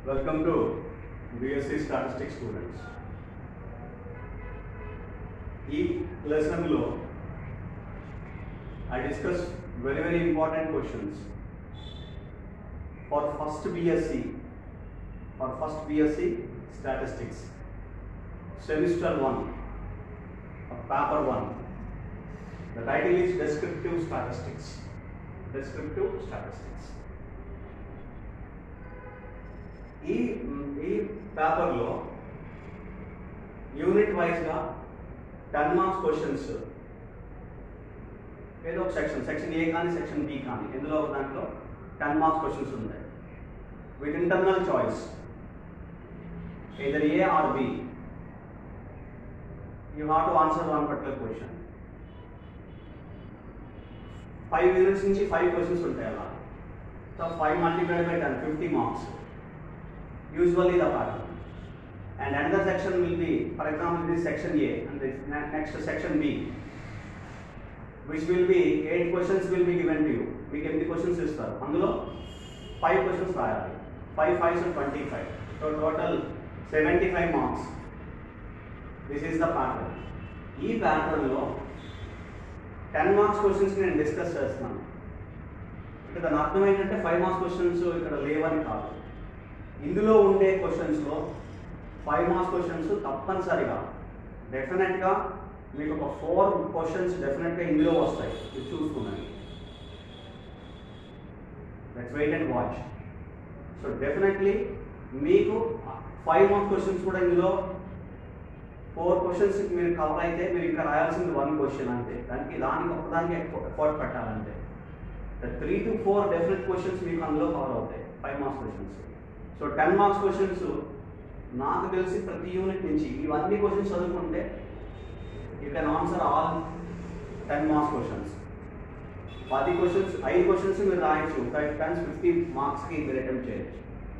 Welcome to BSc Statistics students. ఈ లెసన్లో I discussed very very important questions for first BSc for first BSc Statistics semester 1 of paper 1 the title is descriptive statistics descriptive statistics ఈ ఈ పేపర్లో unit వైజ్గా ten marks questions ఏదో ఒక section section ఏ కానీ section B కానీ ఎందులో ఒక దాంట్లో టెన్ మార్క్స్ క్వశ్చన్స్ ఉంటాయి with internal choice either A or B. You have to answer one particular question. Five units నుంచి ఫైవ్ క్వశ్చన్స్ ఉంటాయి అలా so five multiplied by ten fifty marks usually the part and another section will be for example this section A and next section B which will be eight questions will be given to you మీకు ఎనిమిది క్వశ్చన్స్ ఇస్తారు అందులో five questions రాయాలి five five twenty five so total seventy five marks this is the pattern ఈ ప్యాటర్న్లో ten marks questions నేను discuss చేస్తున్నాను ఇక్కడ దాని అర్థం ఏంటంటే ఫైవ్ మార్క్స్ క్వశ్చన్స్ ఇక్కడ లేవని కాదు ఇందులో ఉండే క్వశ్చన్స్లో ఫైవ్ మార్క్స్ క్వశ్చన్స్ తప్పనిసరిగా డెఫినెట్గా మీకు ఒక ఫోర్ క్వశ్చన్స్ డెఫినెట్గా ఇందులో వస్తాయి ఇది చూసుకున్నాను let's wait and watch so definitely మీకు ఫైవ్ మార్క్స్ క్వశ్చన్స్ కూడా ఇందులో ఫోర్ క్వశ్చన్స్ మీరు కవర్ అయితే మీరు ఇంకా రాయాల్సింది వన్ క్వశ్చన్ అంతే దానికి దానికి ఒక్కదానికి ఎఫర్ట్ పెట్టాలంటే three to four definite questions మీకు అందులో కవర్ అవుతాయి five marks questions so ten marks questions నాకు తెలిసి ప్రతి యూనిట్ నుంచి ఇవన్నీ క్వశ్చన్స్ చదువుకుంటే you can answer all ten marks questions పది క్వశ్చన్స్ ఐదు క్వశ్చన్స్ మీరు రాయొచ్చు ఫైవ్ టెన్స్ ఫిఫ్టీ మార్క్స్కి మీరు అటెంప్ట్ చేయొచ్చు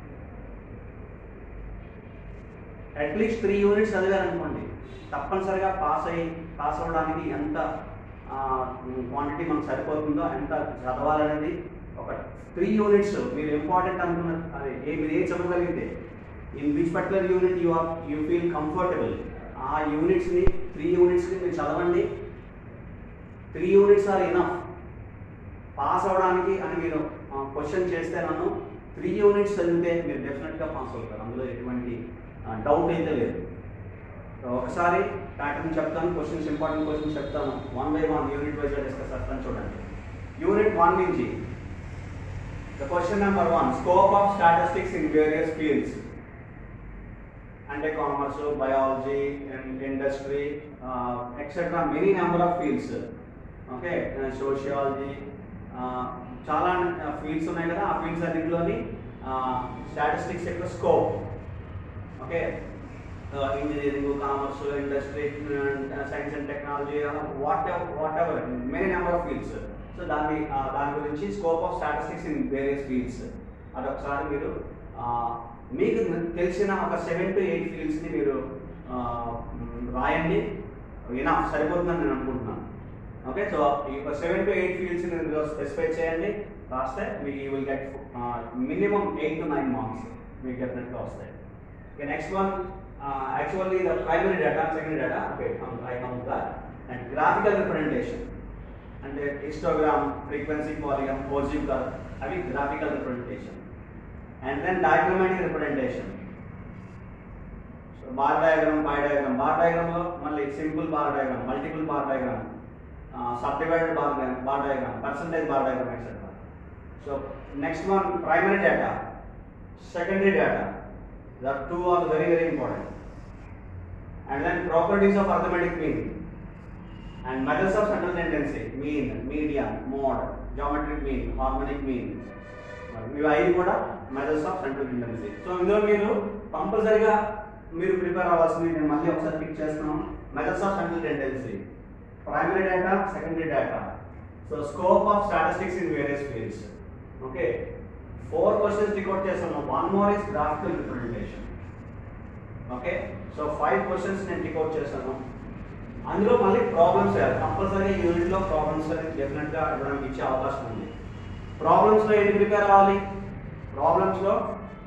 అట్లీస్ట్ త్రీ యూనిట్స్ చదివారనుకోండి తప్పనిసరిగా పాస్ అయ్యి పాస్ అవ్వడానికి ఎంత క్వాంటిటీ మనకు సరిపోతుందో ఎంత చదవాలనేది ఒక త్రీ యూనిట్స్ మీరు ఇంపార్టెంట్ అనుకున్న అది ఏ మీరు ఏ చదవగలిగితే in which particular unit you are you feel comfortable ఆ యూనిట్స్ని త్రీ యూనిట్స్ని మీరు చదవండి three units are enough pass అవ్వడానికి అని మీరు క్వశ్చన్ చేస్తే నన్ను త్రీ యూనిట్స్ చదివితే మీరు డెఫినెట్గా పాస్ అవుతారు అందులో ఎటువంటి డౌట్ అయితే లేదు ఒకసారి ప్యాటర్న్ చెప్తాను క్వశ్చన్స్ ఇంపార్టెంట్ క్వశ్చన్స్ చెప్తాను వన్ బై వన్ యూనిట్ వైజ్గా డిస్కస్ చేస్తాను చూడండి యూనిట్ వన్ నుంచి the question number one scope of statistics in various fields అంటే commerce biology and industry etcetera many number of fields okay sociology చాలా fields ఉన్నాయి కదా ఆ ఫీల్డ్స్ అన్నింటిలోని స్టాటిస్టిక్స్ యొక్క scope okay engineering commerce industry science and technology whatever whatever many number of fields so దాన్ని దాని గురించి scope of statistics in various fields అదొకసారి మీరు మీకు తెలిసిన ఒక సెవెన్ టు ఎయిట్ ఫీల్డ్స్ని మీరు రాయండి ఇనఫ్ సరిపోతుందని నేను అనుకుంటున్నాను ఓకే సో ఈ ఒక సెవెన్ టు ఎయిట్ ఫీల్డ్స్ని మీరు స్పెసిఫై చేయండి రాస్తే మీకు you will get minimum eight to nine marks మీకు డెఫినెట్గా వస్తాయి Okay, next one, uh, actually the primary data, secondary data, okay, come, I come to that. And graphical representation. And the histogram, frequency polygon, positive curve, I mean graphical representation. And then diagrammatic representation. So bar diagram, pie diagram, bar diagram లో మళ్ళీ simple bar diagram, multiple bar diagram, uh, subdivided bar diagram, bar diagram, percentage bar diagram, etc. So next one, primary data, secondary data. The two are very very important. And then properties of arithmetic mean and methods of central tendency, mean, median, mode, geometric mean, harmonic mean. ఇవి ఐదు కూడా methods of central tendency so ఇందులో మీరు కంపల్సరీగా మీరు prepare అవ్వాల్సింది నేను మళ్ళీ ఒకసారి పిక్ చేస్తున్నాను methods of central tendency primary data secondary data so scope of statistics in various fields okay four questions record చేస్తాను one more is graphical representation okay so five questions నేను రికార్డ్ చేశాను అందులో మళ్ళీ ప్రాబ్లమ్స్ వేయాలి compulsory యూనిట్లో problems అనేది డెఫినెట్గా ఇవ్వడానికి ఇచ్చే అవకాశం ఉంది ప్రాబ్లమ్స్లో ఏంటి ప్రిపేర్ అవ్వాలి ప్రాబ్లమ్స్లో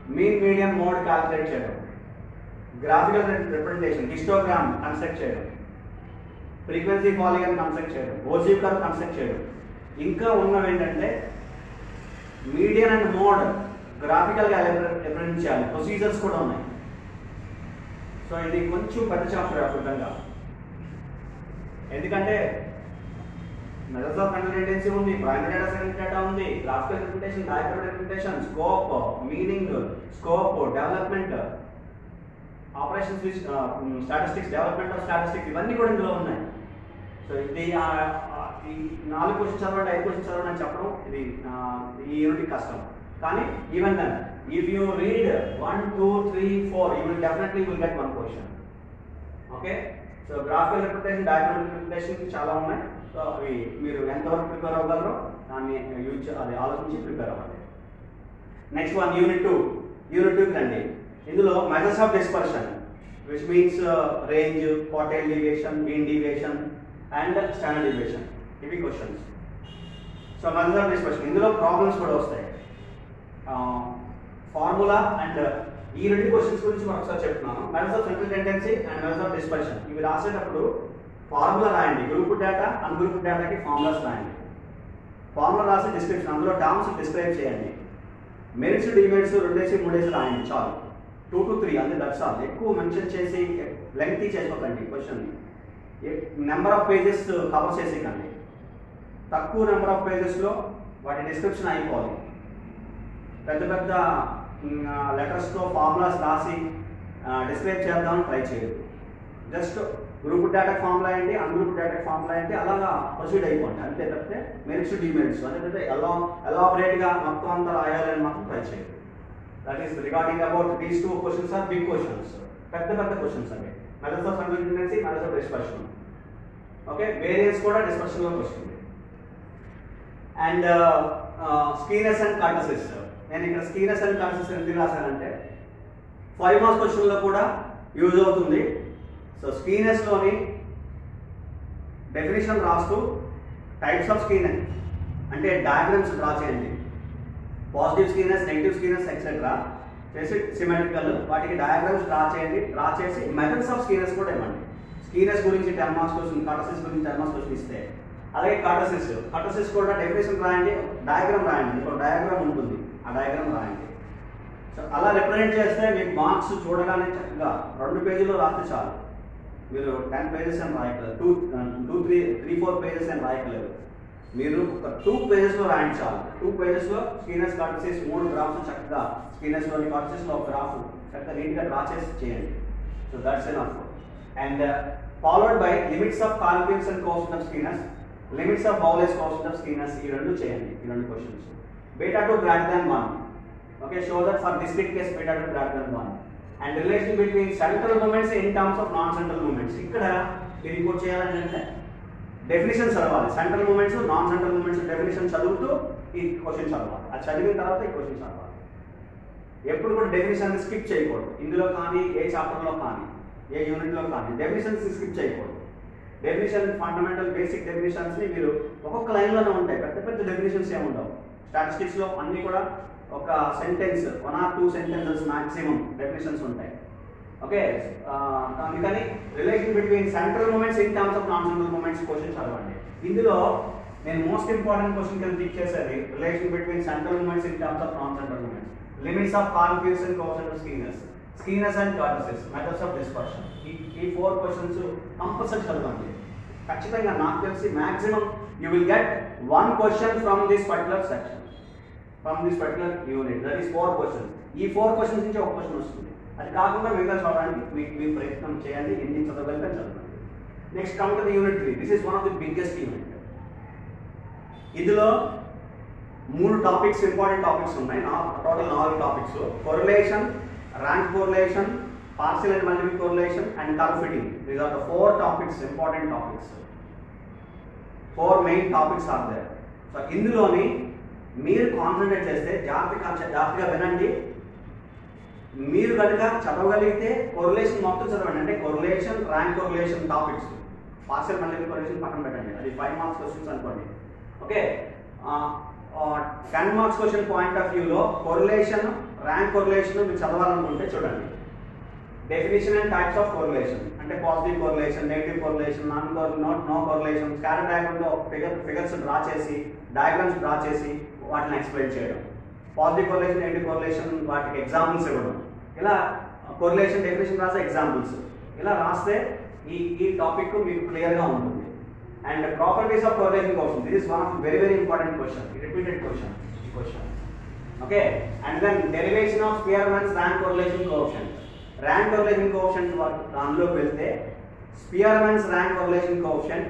మీన్ మీడియం మోడ్ క్యాల్కులేట్ చేయడం గ్రాఫికల్ రిప్రజెంటేషన్ హిస్టోగ్రామ్ కన్స్ట్రక్ట్ చేయడం ఫ్రీక్వెన్సీ పాలిగన్ కన్స్ట్రక్ట్ చేయడం ఓజీ కర్వ్ కన్స్ట్రక్ట్ చేయడం ఇంకా ఉన్నవి ఏంటంటే మీడియన్ అండ్ మోడ్ గ్రాఫికల్గా రిప్రజెంట్ చేయాలి ప్రొసీజర్స్ కూడా ఉన్నాయి సో ఇది కొంచెం పెద్ద చాప్టర్ అర్థంగా ఎందుకంటే మెథడ్స్ ఆఫ్ కంటెంటెన్సీ ఉంది ప్రైమరీ డేటా సైన్స్ డేటా ఉంది graphical representation diagram representation scope meaning scope development operations statistics development of statistics ఇవన్నీ కూడా ఇందులో ఉన్నాయి సో ఇది ఆ, ఆ, ఈ నాలుగు క్వశ్చన్ చదవండి ఐదు క్వశ్చన్ చదవండి అని చెప్పడం ఇది ఆ, ఈ యూనిట్ కష్టం కానీ even then if you read one two three four you will definitely will get one question okay so graphical representation diagram representation చాలా ఉన్నాయి సో అవి మీరు ఎంతవరకు ప్రిపేర్ అవ్వగలరో దాన్ని యూజ్ అది ఆలోచించి ప్రిపేర్ అవ్వండి next one unit two unit టూకి రండి ఇందులో measures of dispersion which means range quartile deviation mean deviation and standard deviation ఇవి questions so measures of dispersion ఇందులో ప్రాబ్లమ్స్ కూడా వస్తాయి ఫార్ములా అండ్ ఈ రెండు క్వశ్చన్స్ గురించి మనం ఒకసారి చెప్తున్నాను measures of central tendency and measures of dispersion ఇవి రాసేటప్పుడు ఫార్ములా రాయండి గ్రూప్ డేటా అన్ గ్రూప్ డేటాకి ఫార్ములాస్ రాయండి ఫార్ములా రాసి డిస్క్రిప్షన్ అందులో టర్మ్స్ డిస్క్రైబ్ చేయండి మెరిట్స్ డిమెరిట్స్ రెండేసి మూడేసి రాయండి చాలు టూ టు త్రీ అంతే దట్స్ ఆల్ ఎక్కువ మెన్షన్ చేసి లెంగ్తీ చేసుకోకండి question number of pages cover చేసేకండి తక్కువ నెంబర్ ఆఫ్ పేజెస్లో వాటి డిస్క్రిప్షన్ అయిపోవాలి పెద్ద పెద్ద లెటర్స్తో ఫార్ములాస్ రాసి డిస్క్రైబ్ చేద్దామని ట్రై చేయదు జస్ట్ గ్రూప్ డేటా ఫార్ములా ఏంటి అన్ గ్రూప్ డేటా ఫార్ములా ఏంటి అలాగా ప్రొసీడ్ అయిపోండి అంతే తప్పితే మెరిట్స్ డిమెరిట్స్ అంటే ఎలా ఎలాబరేట్గా మొత్తం అంతా రాయాలని మాత్రం ట్రై చేయదు that is regarding about these two questions are big questions పెద్ద పెద్ద క్వశ్చన్స్ అవి methods of continuancy methods of dispersion okay variance కూడా డిస్పర్షన్లోకి వస్తుంది అండ్ స్కీనస్ అండ్ కర్టసిస్ నేను ఇక్కడ స్కీనస్ అండ్ కర్టసిస్ ఎందుకు రాశానంటే ఫైవ్ మార్క్స్ క్వశ్చన్లో కూడా యూజ్ అవుతుంది సో స్కీనెస్లోని డెఫినేషన్ రాస్తూ టైప్స్ ఆఫ్ స్కీనెస్ అంటే డయాగ్రామ్స్ డ్రా చేయండి positive skewness negative skewness etcetera చేసి సిమెట్రికల్ వాటికి డయాగ్రామ్స్ డ్రా చేయండి డ్రా చేసి మెథడ్స్ ఆఫ్ స్కీనెస్ కూడా ఇవ్వండి స్కీనెస్ గురించి టెన్ మార్క్స్ క్వశ్చన్ కటసిస్ గురించి టెన్ మార్క్స్ క్వశ్చన్ ఇస్తే అలాగే కటసిస్ కటసిస్ కూడా డెఫినేషన్ రాయండి డయాగ్రామ్ రాయండి ఒక డయాగ్రామ్ ఉంటుంది ఆ డయాగ్రామ్ రాయండి సో అలా రిప్రజెంట్ చేస్తే మీకు మార్క్స్ చూడగానే చక్కగా రెండు పేజీలో రాస్తే చాలు మీరు టెన్ పేజెస్ అని రాయగలరు two two three three four pages అని రాయగలరు మీరు ఒక టూ పేజెస్లో రాయండి చాలు టూ పేజెస్లో స్కీనస్ కార్టసిస్ మూడు గ్రాఫ్స్ చక్కగా స్కీనస్లోని కార్టసిస్లో ఒక గ్రాఫ్ చక్కగా నీట్గా డ్రా చేసి చేయండి so that's enough and followed by limits of calculus and coefficient of skewness limits of Bowley's coefficient of skewness ఈ రెండు చేయండి ఈ రెండు questions beta two greater than one okay show that for district case beta two greater than one and relation between central moments in terms of non central moments ఇక్కడ మీరు ఇంకోటి చేయాలంటే definition చదవాలి central moments non central moments definition చదువుతూ ఈ question చదవాలి అది చదివిన తర్వాత ఈ క్వశ్చన్ చదవాలి ఎప్పుడు కూడా డెఫినేషన్ స్కిప్ చేయకూడదు ఇందులో కానీ ఏ చాప్టర్లో కానీ ఏ యూనిట్లో కానీ డెఫినేషన్స్ స్కిప్ చేయకూడదు డెఫినేషన్ ఫండమెంటల్ బేసిక్ డెఫినేషన్స్ని మీరు ఒక్కొక్క లైన్లోనే ఉంటాయి పెద్ద పెద్ద డెఫినేషన్స్ ఏమి ఉండవు స్టాటిస్టిక్స్లో అన్నీ కూడా ఒక sentence one or two sentences maximum definitions ఉంటాయి ఓకే అందుకని relation between central moments in terms of non central moments question చదవండి ఇందులో నేను మోస్ట్ ఇంపార్టెంట్ క్వశ్చన్ కింద పిక్ చేసేది relation between central moments in terms of non central moments limits of confuse and coefficient of skewness skewness and kurtosis methods of dispersion ఈ ఈ four questions compulsory చదవండి ఖచ్చితంగా నాకు తెలిసి maximum you will get one question from this particular section from this particular unit that is four questions ఈ four questions నుంచి ఒక question వస్తుంది అది కాకుండా మిగతా చదవడానికి మీకు మీ ప్రయత్నం చేయండి ఎన్ని చదవగలిగితే చదవండి next come to the unit three this is one of the biggest unit ఇందులో మూడు టాపిక్స్ ఇంపార్టెంట్ టాపిక్స్ ఉన్నాయి నా టోటల్ నాలుగు topics correlation rank correlation partial and multiple correlation and curve fitting these are the four topics important topics four main topics are there so ఇందులోని మీరు concentrate చేస్తే జాగ్రత్తగా జాగ్రత్తగా వినండి మీరు కనుక చదవగలిగితే కొరిలేషన్ మొత్తం చదవండి అంటే correlation rank correlation topics partial multiple correlation పక్కన పెట్టండి అది ఫైవ్ మార్క్స్ క్వశ్చన్స్ అనుకోండి okay ten marks question point of వ్యూలో కొరిలేషన్ ర్యాంక్ కొరిలేషన్ మీరు చదవాలనుకుంటే చూడండి definition and types of correlation అంటే positive correlation negative correlation non not no correlation scatter డయాగ్రామ్లో ఫిగర్ ఫిగర్స్ డ్రా చేసి డయాగ్రామ్స్ డ్రా చేసి వాటిని ఎక్స్ప్లెయిన్ చేయడం పాజిటివ్ కోరిలేషన్ నెగిటివ్ కోరిలేషన్ వాటికి ఎగ్జాంపుల్స్ ఇవ్వడం ఇలా కోరిలేషన్ డెఫినేషన్ రాసే ఎగ్జాంపుల్స్ ఇలా రాస్తే ఈ ఈ టాపిక్ మీకు క్లియర్గా ఉంటుంది and properties of correlation question this is one of very very important question repeated question ఈ question okay and then derivation of Spearman's rank correlation coefficient rank correlation coefficient దానిలోకి వెళ్తే Spearman's rank correlation coefficient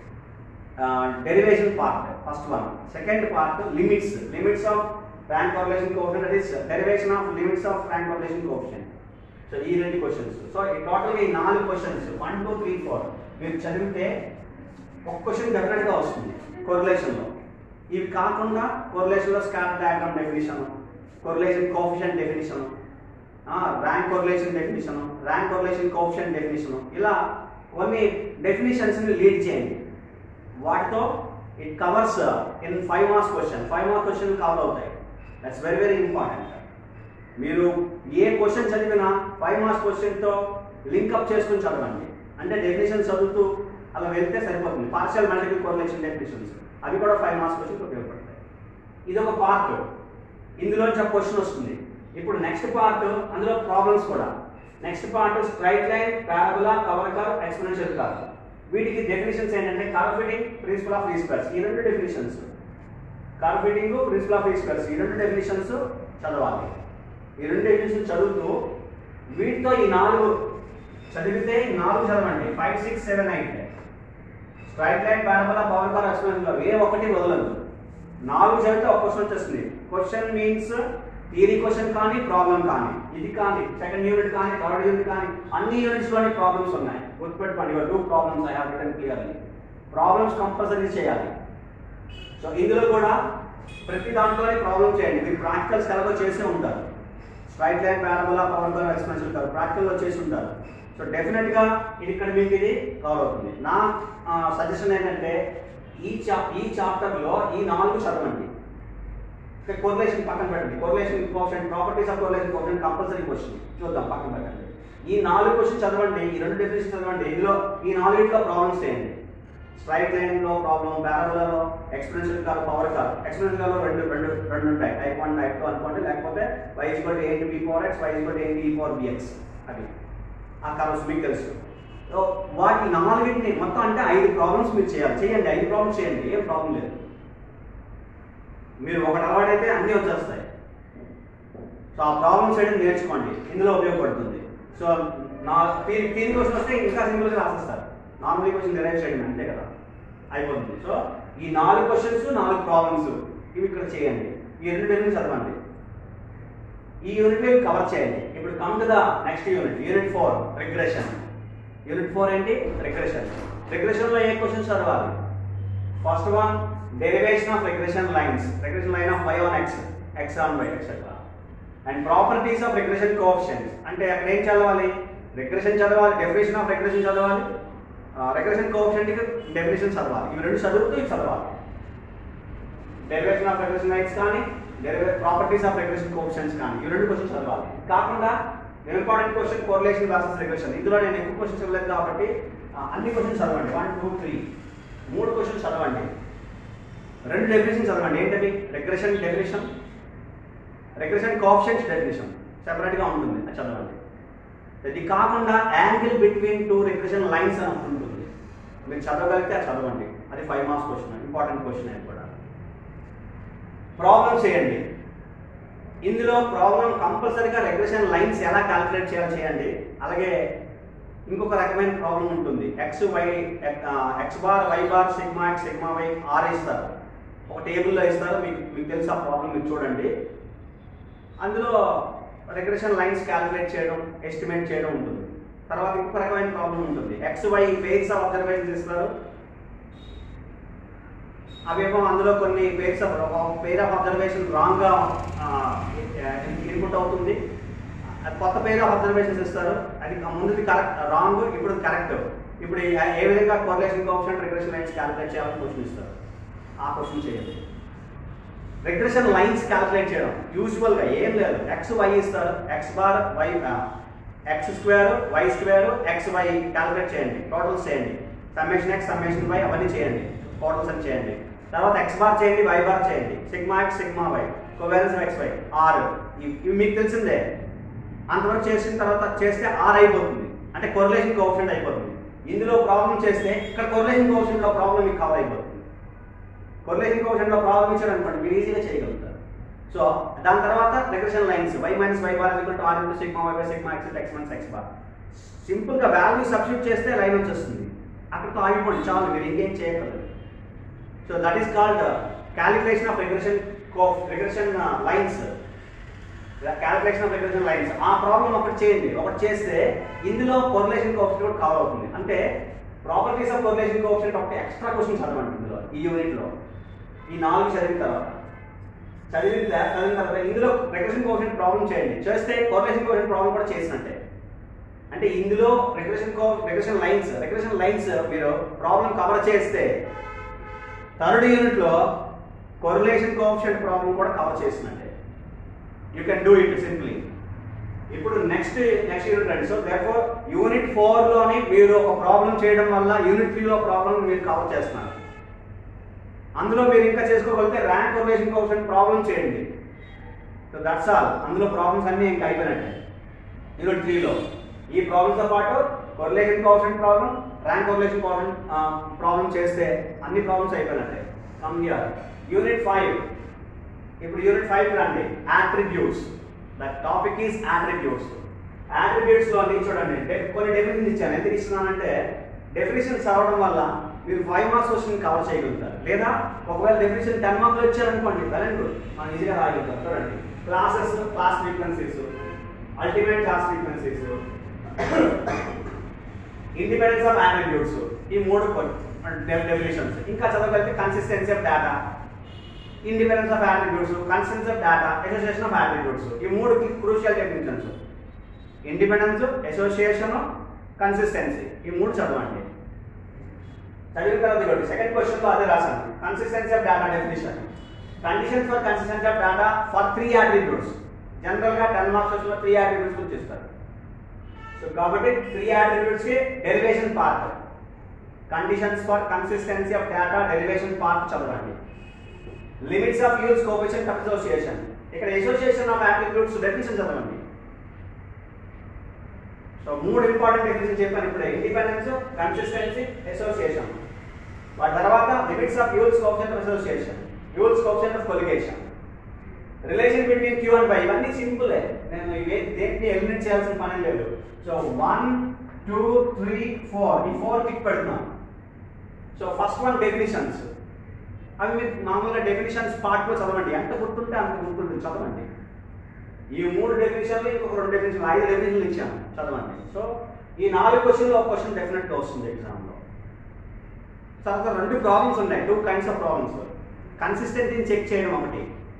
derivation part first one second part limits limits of rank correlation coefficient that is derivation of limits of rank correlation coefficient so ఈ రెండు questions so ఈ టోటల్గా ఈ నాలుగు questions one two three four మీరు చదివితే ఒక question డెఫినెట్గా వస్తుంది కొరిలేషన్లో ఇవి కాకుండా కొరిలేషన్లో scatter diagram definition correlation coefficient definition rank correlation definition rank correlation coefficient definition ఇలా కొన్ని డెఫినేషన్స్ని లీడ్ చేయండి వాటితో it covers in five marks question five marks question cover అవుతాయి దట్స్ వెరీ వెరీ ఇంపార్టెంట్ మీరు ఏ క్వశ్చన్ చదివినా ఫైవ్ మార్క్స్ క్వశ్చన్తో లింకప్ చేసుకుని చదవండి అంటే డెఫినేషన్ చదువుతూ అలా వెళ్తే సరిపోతుంది పార్షియల్ మల్టిపుల్ కోరిలేషన్ డెఫినేషన్స్ అవి కూడా ఫైవ్ మార్క్స్ క్వశ్చన్ ఉపయోగపడతాయి ఇది ఒక పార్ట్ ఇందులోంచి ఒక క్వశ్చన్ వస్తుంది ఇప్పుడు నెక్స్ట్ పార్ట్ అందులో ప్రాబ్లమ్స్ కూడా next part straight line parabola cover curve exponential curve వీటికి డెఫినేషన్స్ ఏంటంటే curve fitting principle of least squares ఈ రెండు definitions curve fitting principle of least squares ఈ రెండు డెఫినేషన్స్ చదవాలి ఈ రెండు డెఫినేషన్స్ చదువుతూ వీటితో ఈ నాలుగు చదివితే ఈ నాలుగు చదవండి five six seven eight straight line parabola power curve explain ఏ ఒక్కటి వదలదు నాలుగు చదివితే ఒక క్వశ్చన్ వచ్చేస్తుంది క్వశ్చన్ మీన్స్ థియరీ క్వశ్చన్ కానీ ప్రాబ్లం కానీ ఇది కానీ సెకండ్ యూనిట్ కానీ థర్డ్ యూనిట్ కానీ అన్ని యూనిట్స్ లోని ప్రాబ్లమ్స్ ఉన్నాయి గుర్తుపెట్టుకోండి two problems I have written clearly problems compulsory చేయాలి సో ఇందులో కూడా ప్రతి దాంట్లోనే ప్రాబ్లం చేయండి మీరు ప్రాక్టికల్స్ ఎలాగో చేసే ఉంటారు straight line parabola power curve expansion ఉంటారు ప్రాక్టికల్లో చేసి ఉంటారు సో డెఫినెట్గా ఇది ఇక్కడ మీకు ఇది కవర్ అవుతుంది నా సజెషన్ ఏంటంటే ఈ చా ఈ చాప్టర్లో ఈ నాలుగు చదవండి కోరిలేషన్ పక్కన పెట్టండి correlation coefficient properties of correlation coefficient compulsory question చూద్దాం పక్కన పెట్టండి ఈ నాలుగు క్వశ్చన్ చదవండి ఈ రెండు డెఫినేషన్ చదవండి ఇందులో ఈ నాలుగింటిలో ప్రాబ్లమ్స్ చేయండి స్ట్రైట్ లైన్ లో ప్రాబ్లం పారాబోలాలో expansion curve power curve expansion curve రెండు రెండు రెండు ఉంటాయి టైప్ వన్ టైప్ టూ అనుకోండి లేకపోతే వై ఇస్ బట్ ఏంటి b power x y is but ఏంటి ఈ పవర్ బిఎక్స్ అది ఆ కర్వ్స్ మీకు తెలుసు సో వాటి నాలుగింటిని మొత్తం అంటే ఐదు ప్రాబ్లమ్స్ మీరు చేయాలి చేయండి ఐదు ప్రాబ్లమ్స్ చేయండి ఏం ప్రాబ్లం లేదు మీరు ఒకటి అలవాటైతే అన్నీ వచ్చేస్తాయి సో ఆ ప్రాబ్లమ్స్ చేయడం నేర్చుకోండి ఇందులో ఉపయోగపడుతుంది సో నా తీరి తీరి క్వశ్చన్ వస్తే ఇంకా సింపుల్గా రాసేస్తారు నార్మల్ క్వశ్చన్ డిరైవ్ చేయండి అంతే కదా అయిపోతుంది సో ఈ నాలుగు క్వశ్చన్స్ నాలుగు ప్రాబ్లమ్స్ ఇవి ఇక్కడ చేయండి ఈ రెండు డెఫినెట్ చదవండి ఈ యూనిట్ మీరు కవర్ చేయండి ఇప్పుడు come to the next unit unit four regression unit four ఏంటి రిగ్రెషన్ రిగ్రెషన్లో ఏ క్వశ్చన్స్ చదవాలి first one derivation of regression lines regression line of y on x x on y etcetera and properties of regression coefficients అంటే అక్కడ ఏం చదవాలి regression చదవాలి definition of regression చదవాలి రిగ్రెషన్ కోఆప్షన్కి డెఫినేషన్ చదవాలి ఇవి రెండు చదువుతూ ఇవి చదవాలి డెరివేషన్ ఆఫ్ రిగ్రెషన్ లైన్స్ కానీ ప్రాపర్టీస్ ఆఫ్ రిగ్రెషన్ కోఆప్షన్స్ కానీ ఈ రెండు క్వశ్చన్స్ చదవాలి కాకుండా important question correlation versus regression ఇందులో నేను ఎక్కువ క్వశ్చన్స్ ఇవ్వలేదు కాబట్టి ఆ, అన్ని క్వశ్చన్స్ చదవండి వన్ టూ త్రీ మూడు క్వశ్చన్స్ చదవండి రెండు డెఫినేషన్ చదవండి ఏంటది regression definition regression coefficients definition సెపరేట్గా ఉంటుంది అది చదవండి ఇది కాకుండా angle between two regression lines అని ఒకటి ఉంటుంది మీరు చదవగలిగితే అది చదవండి అది five marks question important question అది కూడా ప్రాబ్లమ్ చేయండి ఇందులో ప్రాబ్లం కంపల్సరీగా రెగ్రెషన్ లైన్స్ ఎలా క్యాలిక్యులేట్ చేయాలి చేయండి అలాగే ఇంకొక రకమైన ప్రాబ్లం ఉంటుంది x y x bar y bar sigma x sigma y r ఇస్తారు ఒక టేబుల్లో ఇస్తారు మీకు మీకు తెలుసు ఆ ప్రాబ్లం మీరు చూడండి అందులో రెగ్రెషన్ లైన్స్ క్యాలిక్యులేట్ చేయడం ఎస్టిమేట్ చేయడం ఉంటుంది తర్వాత ఇంకొక రకమైన ప్రాబ్లం ఉంటుంది x y pairs of observations ఇస్తారు అవేమో అందులో కొన్ని pairs of pair of observation రాంగ్గా ఇన్పుట్ అవుతుంది అది కొత్త పేర్ ఆఫ్ అబ్జర్వేషన్స్ ఇస్తారు అది ముందుది కరెక్ట్ రాంగ్ ఇప్పుడు కరెక్ట్ ఇప్పుడు ఏ- ఏ విధంగా correlation coefficient regression lines calculate చేయాలని క్వశ్చన్ ఇస్తారు ఆ క్వశ్చన్ చేయండి రిగ్రెషన్ లైన్స్ క్యాల్కులేట్ చేయడం యూజువల్గా ఏం లేదు ఎక్స్ వై ఇస్తారు x bar y x square y square x y calculate చేయండి టోటల్స్ చేయండి సమ్మేషన్ ఎక్స్ సమ్మేషన్ వై అవన్నీ చేయండి టోటల్స్ అని చేయండి తర్వాత ఎక్స్ బార్ చేయండి వై బార్ చేయండి sigma x sigma y covariance x y r ఇవి మీకు తెలిసిందే అంతవరకు చేసిన తర్వాత చేస్తే ఆర్ అయిపోతుంది అంటే కొరిలేషన్ కోఎఫిషియంట్ అయిపోతుంది ఇందులో ప్రాబ్లం చేస్తే ఇక్కడ కొరిలేషన్ కోఎఫిషియంట్ లో ప్రాబ్లం మీకు కవర్ అయిపోతుంది కొరిలేషన్ కోఎఫిషియంట్ లో ప్రాబ్లం ఇచ్చారు అనుకోండి మీరు ఈజీగా చేయగలుగుతారు సో దాని తర్వాత regression lines y minus y bar equal to r into sigma y by sigma x x minus x bar simple గా వాల్యూ సబ్స్టిట్యూట్ చేస్తే లైన్ వచ్చేస్తుంది అక్కడితో ఆగిపోండి చాలు మీరు ఇంకేం చేయగలరు so that is called calculation of regression regression lines calculation of regression lines ఆ ప్రాబ్లం ఒకటి చేయండి ఒకటి చేస్తే ఇందులో కొరిలేషన్ కోఎఫిషియంట్ కూడా కవర్ అవుతుంది అంటే ప్రాపర్టీస్ ఆఫ్ కొరిలేషన్ కోఎఫిషియంట్ ఒకటి ఎక్స్ట్రా క్వశ్చన్ చదవండి ఇందులో ఈ యూనిట్ లో ఈ నాలుగు చదివిన తర్వాత చదివిన తర్వాత చదివిన తర్వాత ఇందులో రిగ్రెషన్ కోఎఫిషియంట్ ప్రాబ్లం చేయండి చేస్తే కొరిలేషన్ కోఎఫిషియంట్ ప్రాబ్లం కూడా చేసినట్టే అంటే ఇందులో regression co regression lines regression lines మీరు ప్రాబ్లం కవర్ చేస్తే థర్డ్ యూనిట్ లో కొరిలేషన్ కోఎఫిషియంట్ ప్రాబ్లం కూడా కవర్ చేసినట్టే you can do it simply ఇప్పుడు నెక్స్ట్ నెక్స్ట్ యూనిట్ రండి సో దేర్ఫోర్ యూనిట్ ఫోర్ లోని మీరు ఒక ప్రాబ్లం చేయడం వల్ల యూనిట్ త్రీ లో ప్రాబ్లం మీరు కవర్ చేస్తున్నారు అందులో మీరు ఇంకా చేసుకోగలిగితే ర్యాంక్ కొరిలేషన్ కోఎఫిషియంట్ ప్రాబ్లం చేయండి సో దట్స్ ఆల్ అందులో ప్రాబ్లమ్స్ అన్నీ ఇంకా అయిపోయినట్టే యూనిట్ త్రీలో ఈ ప్రాబ్లమ్తో పాటు correlation coefficient problem rank correlation coefficient problem చేస్తే అన్ని ప్రాబ్లమ్స్ అయిపోయినట్టే కమ్ హియర్ యూనిట్ ఫైవ్ ఇప్పుడు యూనిట్ ఫైవ్ రండి attributes the topic is attributes attributes లో అన్ని చూడండి అంటే కొన్ని డెఫినేషన్ ఇచ్చాను ఎందుకు ఇస్తున్నానంటే డెఫినేషన్ చదవడం వల్ల మీరు ఫైవ్ మార్క్స్ క్వశ్చన్ కవర్ చేయగలుగుతారు లేదా ఒకవేళ డెఫినేషన్ టెన్ మార్క్స్ వచ్చారనుకోండి వెల్ అండ్ గుడ్ మనం ఈజీగా రాయగలుగుతాం చూడండి classes class frequencies ultimate class frequencies independence of attributes ఈ మూడు డెఫినేషన్స్ ఇంకా చదవగలిగితే consistency of data independence of attributes consistency of data association of attributes ఈ మూడు crucial definitions independence association consistency ఈ మూడు చదవండి చదివిన తర్వాత ఇవ్వండి సెకండ్ క్వశ్చన్ లో అదే రాశాను consistency of data definition conditions for consistency of data for three attributes general గా టెన్ మార్క్స్ లో త్రీ యాట్రిబ్యూట్స్ గురించి ఇస్తారు సో కాబట్టి త్రీ యాట్రిబ్యూట్స్ కి derivation part conditions for consistency of data derivation part చదవండి limits of Yule's coefficient of association ఇక్కడ association of attributes definition చదవండి so మూడు ఇంపార్టెంట్ డెఫినేషన్ చెప్పాను ఇప్పుడే ఇండిపెండెన్స్ కన్సిస్టెన్సీ అసోసియేషన్ వాటి తర్వాత limits of Yule's coefficient of association use coefficient of colligation relation between Q and Y ఇవన్నీ simple నేను ఇవే దేనికి ఎలిమినేట్ చేయాల్సిన పని లేదు so one two three four ఈ ఫోర్ టిక్ పెడుతున్నాను సో ఫస్ట్ వన్ డెఫినేషన్స్ అవి మీరు మామూలుగా డెఫినేషన్స్ పార్ట్లో చదవండి ఎంత గుర్తుంటే అంత గుర్తుంటుంది చదవండి ఈ మూడు డెఫినేషన్లు ఇంకొక రెండు డెఫినేషన్లు ఐదు డెఫినేషన్లు ఇచ్చాను చదవండి సో ఈ నాలుగు క్వశ్చన్లో ఒక క్వశ్చన్ డెఫినెట్గా వస్తుంది ఎగ్జామ్లో తర్వాత రెండు ప్రాబ్లమ్స్ ఉన్నాయి టూ కైండ్స్ ఆఫ్ ప్రాబ్లమ్స్ కన్సిస్టెన్సీని చెక్ చేయడం ఒకటి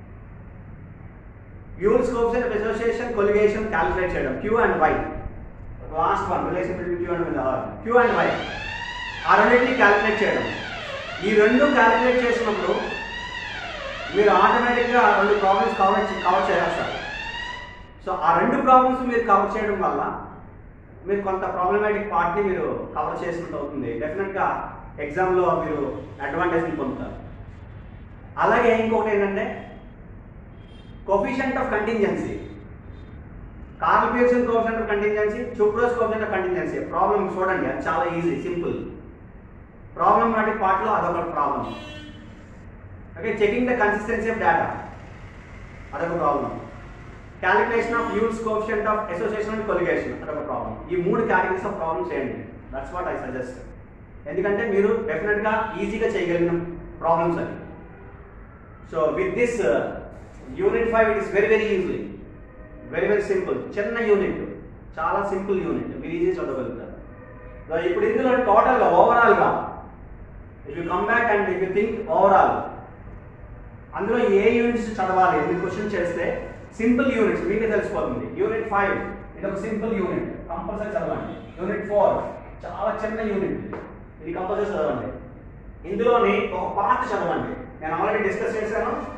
Yule scopes and association colligation calculate చేయడం Q and Y last one relation between Q and Q and Y ఆ రెండింటిని క్యాలిక్యులేట్ చేయడం ఈ రెండు క్యాలిక్యులేట్ చేసినప్పుడు మీరు ఆటోమేటిక్గా రెండు ప్రాబ్లమ్స్ కవర్ కవర్ చేస్తారు సో ఆ రెండు ప్రాబ్లమ్స్ మీరు కవర్ చేయడం వల్ల మీరు కొంత ప్రాబ్లమాటిక్ పార్ట్ని మీరు కవర్ చేసినట్టు అవుతుంది డెఫినెట్గా ఎగ్జామ్లో మీరు అడ్వాంటేజ్ని పొందుతారు అలాగే ఇంకొకటి ఏంటంటే coefficient of contingency Karl Pearson coefficient of contingency Tschuprow's coefficient of contingency problem చూడండి అది చాలా ఈజీ సింపుల్ ప్రాబ్లం నాటి పార్ట్లో అదొక problem okay checking the consistency of data అదొక problem calculation of Yule's coefficient of association and colligation అదొక problem ఈ మూడు కేటగిరీస్ ఆఫ్ ప్రాబ్లమ్స్ చేయండి దట్స్ వాట్ ఐ సజెస్ట్ ఎందుకంటే మీరు డెఫినెట్గా ఈజీగా చేయగలిగిన ప్రాబ్లమ్స్ అవి so with this unit five it is very very easy very very simple చిన్న యూనిట్ చాలా సింపుల్ యూనిట్ మీరు ఈజీ చదవగలుగుతారు So, ఇప్పుడు ఇందులో టోటల్గా ఓవరాల్గా if you come back and if you think overall అందులో ఏ యూనిట్స్ చదవాలి ఎన్ని క్వశ్చన్ చేస్తే సింపుల్ యూనిట్స్ మీకే తెలిసిపోతుంది యూనిట్ ఫైవ్ ఇది ఒక సింపుల్ యూనిట్ కంపల్సరీ చదవండి యూనిట్ ఫోర్ చాలా చిన్న యూనిట్ ఇది కంపల్సరీ చదవండి ఇందులోని ఒక పార్ట్ చదవండి నేను ఆల్రెడీ డిస్కస్ చేశాను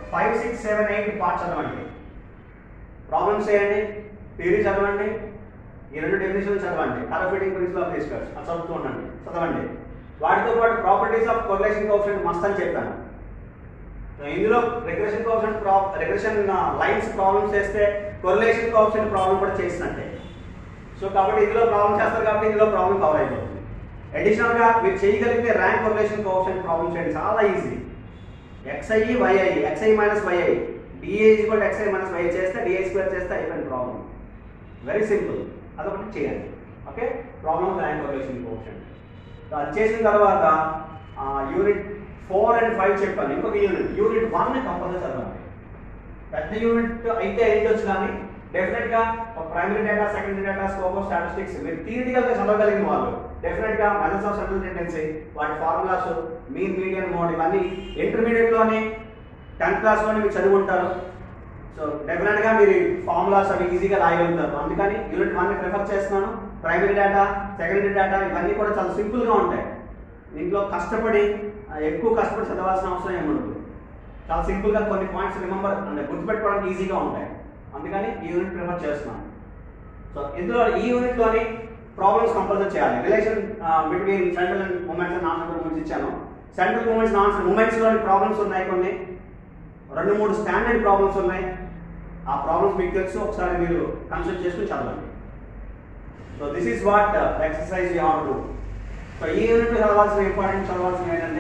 five six seven eight part చదవండి ప్రాబ్లమ్స్ చేయండి థియరీ చదవండి ఈ రెండు డెఫినేషన్లు చదవండి curve fitting principle of discuss అది చదువుతూ ఉండండి చదవండి వాటితో పాటు properties of correlation coefficient must అని చెప్పాను సో ఇందులో రిగ్రెషన్ కోఎఫిషియంట్ ప్రా రిగ్రెషన్ లైన్స్ ప్రాబ్లమ్స్ చేస్తే కొరిలేషన్ కోఎఫిషియంట్ ప్రాబ్లం కూడా చేసినట్టే సో కాబట్టి ఇందులో ప్రాబ్లం చేస్తారు కాబట్టి ఇందులో ప్రాబ్లం కవర్ అయిపోతుంది అడిషనల్ గా మీరు చేయగలిగితే ర్యాంక్ కొరిలేషన్ కోఎఫిషియంట్ ప్రాబ్లం చేయండి చాలా easy X I Y I X I minus Y I D A equal X I minus Y చేస్తే డిఐ స్క్వేర్ చేస్తే అయిపోయింది ప్రాబ్లం వెరీ సింపుల్ అదొకటి చేయండి okay problem rank correlation coefficient so అది చేసిన తర్వాత యూనిట్ ఫోర్ అండ్ ఫైవ్ చెప్పాను ఇంకొక యూనిట్ యూనిట్ వన్ కంపల్సరీ చదవాలి పెద్ద యూనిట్ అయితే అయ్యొచ్చు కానీ డెఫినెట్ గా primary data secondary data scope of statistics మీరు థియరిటికల్ గా చదవగలిగిన వాళ్ళు డెఫినెట్ గా మెథడ్స్ ఆఫ్ సెంట్రల్ టెండెన్సీ వాటి ఫార్ములాస్ మీన్ మీడియన్ మోడ్ ఇవన్నీ ఇంటర్మీడియట్ లోనే టెన్త్ క్లాస్ లోనే మీరు చదివి ఉంటారు సో డెఫినెట్ గా మీరు ఫార్ములాస్ అవి ఈజీగా రాయగలుగుతారు అందుకని యూనిట్ వన్ ప్రిఫర్ చేస్తున్నాను ప్రైమరీ డేటా సెకండరీ డేటా ఇవన్నీ కూడా చాలా సింపుల్ గా ఉంటాయి దీంట్లో కష్టపడి ఆ, ఎక్కువ కష్టపడి చదవాల్సిన అవసరం ఏమి ఉండదు చాలా సింపుల్ గా కొన్ని పాయింట్స్ రిమెంబర్ అంటే గుర్తుపెట్టుకోవడానికి ఈజీగా ఉంటాయి అందుకని ఈ యూనిట్ ప్రిఫర్ చేస్తున్నాను సో ఇందులో ఈ యూనిట్ లోని ప్రాబ్లమ్స్ కంపల్సరీ చేయాలి relation between central and moments and non central moments ఇచ్చాను సెంట్రల్ మూమెంట్స్ నాన్ మూమెంట్స్ లోని ప్రాబ్లమ్స్ ఉన్నాయి కొన్ని రెండు మూడు స్టాండర్డ్ ప్రాబ్లమ్స్ ఉన్నాయి ఆ ప్రాబ్లమ్స్ మీకు తెలుసు ఒకసారి మీరు కన్సల్ట్ చేసుకుని చదవండి so this is what exercise you have to so ఈ యూనిట్ చదవాల్సిన ఇంపార్టెంట్ చదవాల్సిన ఏంటంటే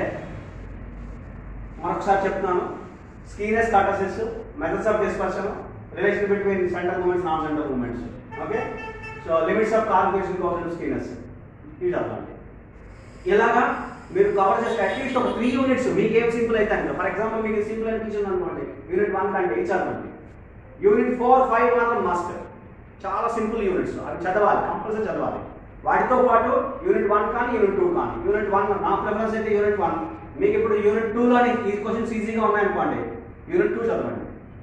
మరొకసారి చెప్తున్నాను skewness kurtosis methods of dispersion relation between central moments non central moments okay so limits of corporation cooperative skewness ఇవి చదవండి ఇలాగా మీరు కవర్ చేస్తే అట్లీస్ట్ ఒక త్రీ యూనిట్స్ మీకు ఏం సింపుల్ అయితే అంటే ఫర్ ఎగ్జాంపుల్ మీకు సింపుల్ అనిపించింది అనుకోండి యూనిట్ వన్ కంటే ఇది చదవండి యూనిట్ ఫోర్ ఫైవ్ మాత్రం మస్ట్ చాలా సింపుల్ యూనిట్స్ అవి చదవాలి కంపల్సరీ చదవాలి వాటితో పాటు యూనిట్ వన్ కానీ యూనిట్ టూ కానీ యూనిట్ వన్ నా ప్రిఫరెన్స్ అయితే యూనిట్ వన్ మీకు ఇప్పుడు యూనిట్ టూలోని ఈ క్వశ్చన్స్ ఈజీగా ఉన్నాయనుకోండి యూనిట్ టూ చదవండి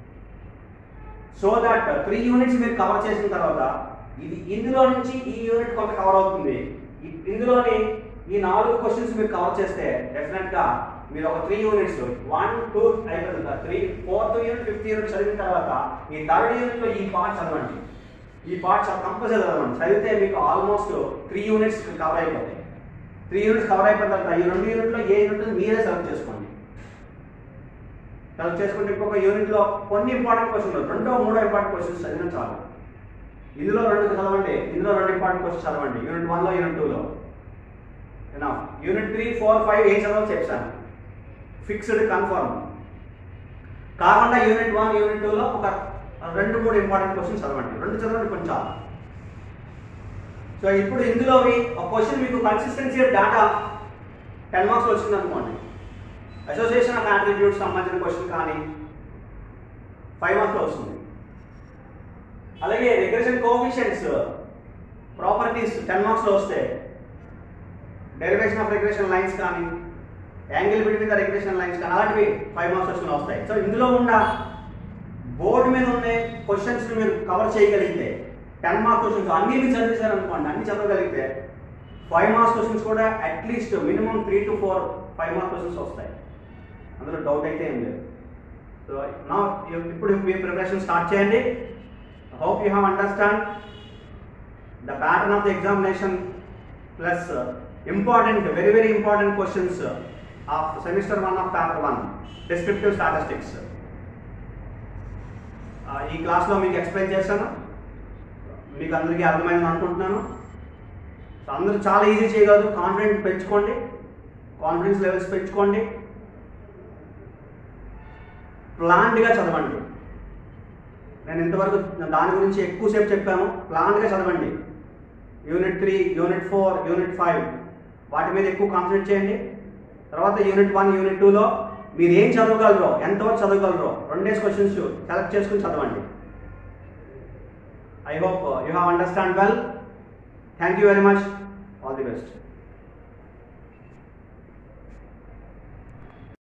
సో దట్ త్రీ యూనిట్స్ మీరు కవర్ చేసిన తర్వాత ఇది ఇందులో నుంచి ఈ యూనిట్ కొంత కవర్ అవుతుంది ఇ- ఇందులోని ఈ నాలుగు క్వశ్చన్స్ మీరు కవర్ చేస్తే డెఫినెట్ గా మీరు ఒక త్రీ యూనిట్స్ వన్ టూ అయిపోతుంది three fourth unit fifth unit చదివిన తర్వాత ఈ థర్డ్ యూనిట్ లో ఈ పార్ట్ చదవండి ఈ పార్ట్ కంపల్సరీ చదవండి చదివితే మీకు ఆల్మోస్ట్ త్రీ యూనిట్స్ కవర్ అయిపోతాయి త్రీ యూనిట్స్ కవర్ అయిపోయిన తర్వాత ఈ రెండు యూనిట్లో ఏ యూనిట్ మీరే సెలెక్ట్ చేసుకోండి సెలెక్ట్ చేసుకుంటే ఇంకొక యూనిట్లో కొన్ని ఇంపార్టెంట్ క్వశ్చన్లు రెండో మూడో ఇంపార్టెంట్ క్వశ్చన్స్ చదివినా చాలు ఇందులో రెండు చదవండి ఇందులో రెండు ఇంపార్టెంట్ క్వశ్చన్స్ చదవండి యూనిట్ వన్లో యూనిట్ టూలో యూనిట్ త్రీ ఫోర్ ఫైవ్ ఏం చదవాలో చెప్తాను ఫిక్స్డ్ కన్ఫర్మ్ కాకుండా యూనిట్ వన్ యూనిట్ టూలో ఒక రెండు మూడు ఇంపార్టెంట్ క్వశ్చన్స్ చదవండి రెండు చదవండి కొంచెం చాలు సో ఇప్పుడు ఇందులోవి ఒక క్వశ్చన్ మీకు consistency of data ten marks వచ్చింది అనుకోండి అసోసియేషన్ ఆఫ్ అట్రిబ్యూట్స్ సంబంధించిన క్వశ్చన్ కానీ ఫైవ్ మార్క్స్లో వస్తుంది అలాగే రిగ్రెషన్ కోఫిషియన్స్ ప్రాపర్టీస్ టెన్ మార్క్స్లో వస్తే డెరివేషన్ ఆఫ్ రిగ్రెషన్ లైన్స్ కానీ angle between the regression lines కానీ అలాంటివి ఫైవ్ మార్క్స్ వచ్చిన వస్తాయి సో ఇందులో ఉన్న బోర్డు మీద ఉండే క్వశ్చన్స్ మీరు కవర్ చేయగలిగితే టెన్ మార్క్స్ క్వశ్చన్స్ అన్ని మీరు చదివేశారు అనుకోండి అన్ని చదవగలిగితే ఫైవ్ మార్క్స్ క్వశ్చన్స్ కూడా at least minimum three to four five marks questions వస్తాయి అందులో డౌట్ అయితే ఏం లేదు సో నా ఇప్పుడు మీ ప్రిపరేషన్ స్టార్ట్ చేయండి hope you have understand the pattern of the examination plus important very very important questions of semester one of paper one descriptive statistics ఈ క్లాస్లో మీకు ఎక్స్ప్లెయిన్ చేశాను మీకు అందరికీ అర్థమైందని అనుకుంటున్నాను సో అందరూ చాలా ఈజీ చేయగలరు కాన్ఫిడెన్స్ పెంచుకోండి కాన్ఫిడెన్స్ లెవెల్స్ పెంచుకోండి ప్లాన్డ్గా చదవండి నేను ఇంతవరకు దాని గురించి ఎక్కువసేపు చెప్పాను ప్లాన్గా చదవండి unit three unit four unit five వాటి మీద ఎక్కువ కాన్సన్ట్రేట్ చేయండి తర్వాత యూనిట్ వన్ యూనిట్ టూలో మీరు ఏం చదవగలరో ఎంతవరకు చదవగలరో రెండేసి క్వశ్చన్స్ సెలెక్ట్ చేసుకుని చదవండి I hope you have understand well thank you very much all the best